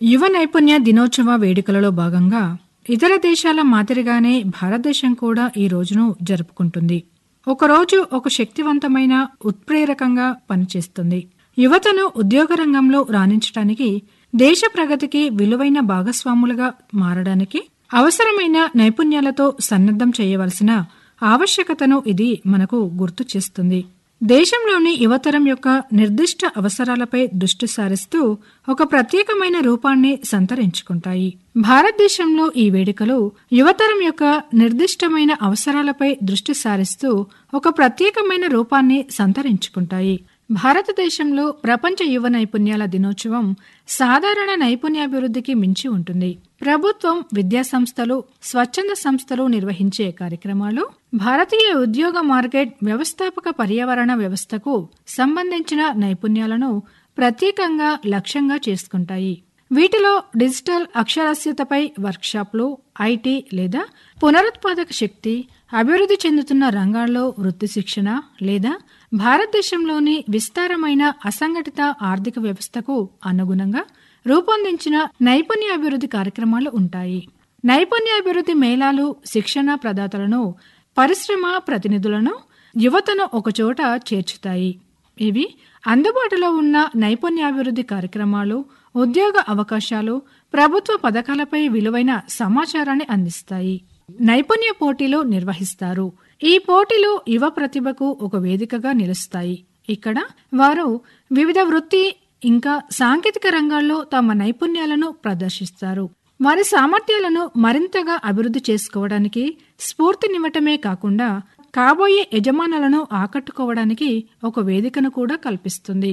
యువ నైపుణ్య దినోత్సవ వేడుకలలో భాగంగా ఇతర దేశాల మాదిరిగానే భారతదేశం కూడా ఈ రోజును జరుపుకుంటుంది ఒకరోజు ఒక శక్తివంతమైన ఉత్ప్రేరకంగా పనిచేస్తుంది యువతను ఉద్యోగ రంగంలో రాణించడానికి దేశ ప్రగతికి విలువైన భాగస్వాములుగా మారడానికి అవసరమైన నైపుణ్యాలతో సన్నద్ధం చేయవలసిన ఆవశ్యకతను ఇది మనకు గుర్తు చేస్తుంది దేశంలోని యువతరం యొక్క నిర్దిష్ట అవసరాలపై దృష్టి సారిస్తూ ఒక ప్రత్యేకమైన రూపాన్ని సంతరించుకుంటాయి భారతదేశంలో ఈ వేడుకలు యువతరం యొక్క నిర్దిష్టమైన అవసరాలపై దృష్టి సారిస్తూ ఒక ప్రత్యేకమైన రూపాన్ని సంతరించుకుంటాయి భారతదేశంలో ప్రపంచ యువ నైపుణ్యాల దినోత్సవం సాధారణ నైపుణ్యాభివృద్ధికి మించి ఉంటుంది ప్రభుత్వం విద్యా సంస్థలు స్వచ్ఛంద సంస్థలు నిర్వహించే కార్యక్రమాలు భారతీయ ఉద్యోగ మార్కెట్ వ్యవస్థాపక పర్యావరణ వ్యవస్థకు సంబంధించిన నైపుణ్యాలను ప్రత్యేకంగా లక్ష్యంగా చేసుకుంటాయి వీటిలో డిజిటల్ అక్షరాస్యతపై వర్క్షాప్లు ఐటీ లేదా పునరుత్పాదక శక్తి అభివృద్ధి చెందుతున్న రంగాల్లో వృత్తి శిక్షణ లేదా భారతదేశంలోని విస్తారమైన అసంఘటిత ఆర్థిక వ్యవస్థకు అనుగుణంగా రూపొందించిన నైపుణ్యాభివృద్ధి కార్యక్రమాలు ఉంటాయి నైపుణ్యాభివృద్ధి మేళాలు శిక్షణ ప్రదాతలను పరిశ్రమ ప్రతినిధులను యువతను ఒకచోట చేర్చుతాయి ఇవి అందుబాటులో ఉన్న నైపుణ్యాభివృద్ధి కార్యక్రమాలు ఉద్యోగ అవకాశాలు ప్రభుత్వ పథకాలపై విలువైన సమాచారాన్ని అందిస్తాయి నైపుణ్య పోటీలు నిర్వహిస్తారు ఈ పోటీలు యువ ప్రతిభకు ఒక వేదికగా నిలుస్తాయి ఇక్కడ వారు వివిధ వృత్తి ఇంకా సాంకేతిక రంగాల్లో తమ నైపుణ్యాలను ప్రదర్శిస్తారు వారి సామర్థ్యాలను మరింతగా అభివృద్ధి చేసుకోవడానికి స్ఫూర్తినివ్వటమే కాకుండా కాబోయే యజమానులను ఆకట్టుకోవడానికి ఒక వేదికను కూడా కల్పిస్తుంది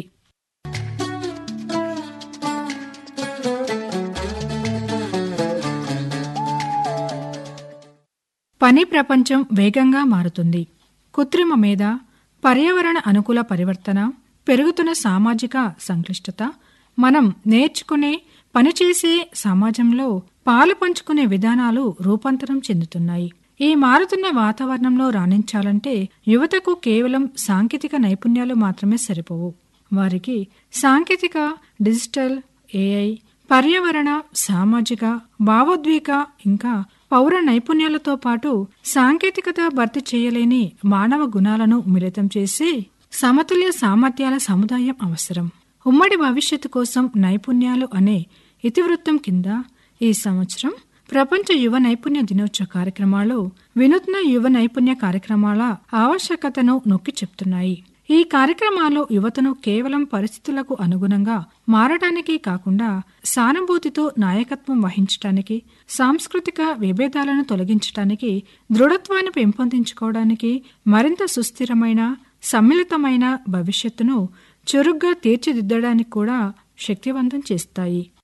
పని ప్రపంచం వేగంగా మారుతుంది కృత్రిమ మీద పర్యావరణ అనుకూల పరివర్తన పెరుగుతున్న సామాజిక సంక్లిష్టత మనం నేర్చుకునే పనిచేసే సమాజంలో పాలు పంచుకునే విధానాలు రూపాంతరం చెందుతున్నాయి ఈ మారుతున్న వాతావరణంలో రాణించాలంటే యువతకు కేవలం సాంకేతిక నైపుణ్యాలు మాత్రమే సరిపోవు వారికి సాంకేతిక డిజిటల్ ఏఐ పర్యావరణ సామాజిక భావోద్వేగ ఇంకా పౌర నైపుణ్యాలతో పాటు సాంకేతికత భర్తీ చేయలేని మానవ గుణాలను మిళితం చేసి సమతుల్య సామర్థ్యాల సముదాయం అవసరం ఉమ్మడి భవిష్యత్తు కోసం నైపుణ్యాలు అనే ఇతివృత్తం కింద ఈ సంవత్సరం ప్రపంచ యువ నైపుణ్య దినోత్సవ కార్యక్రమాలు వినూత్న యువ నైపుణ్య కార్యక్రమాల ఆవశ్యకతను నొక్కి చెప్తున్నాయి ఈ కార్యక్రమాలు యువతను కేవలం పరిస్థితులకు అనుగుణంగా మారటానికి కాకుండా సానుభూతితో నాయకత్వం వహించటానికి సాంస్కృతిక విభేదాలను తొలగించటానికి దృఢత్వాన్ని పెంపొందించుకోవడానికి మరింత సుస్థిరమైన సమ్మిళితమైన భవిష్యత్తును చురుగ్గా తీర్చిదిద్దడానికి కూడా శక్తివంతం చేస్తాయి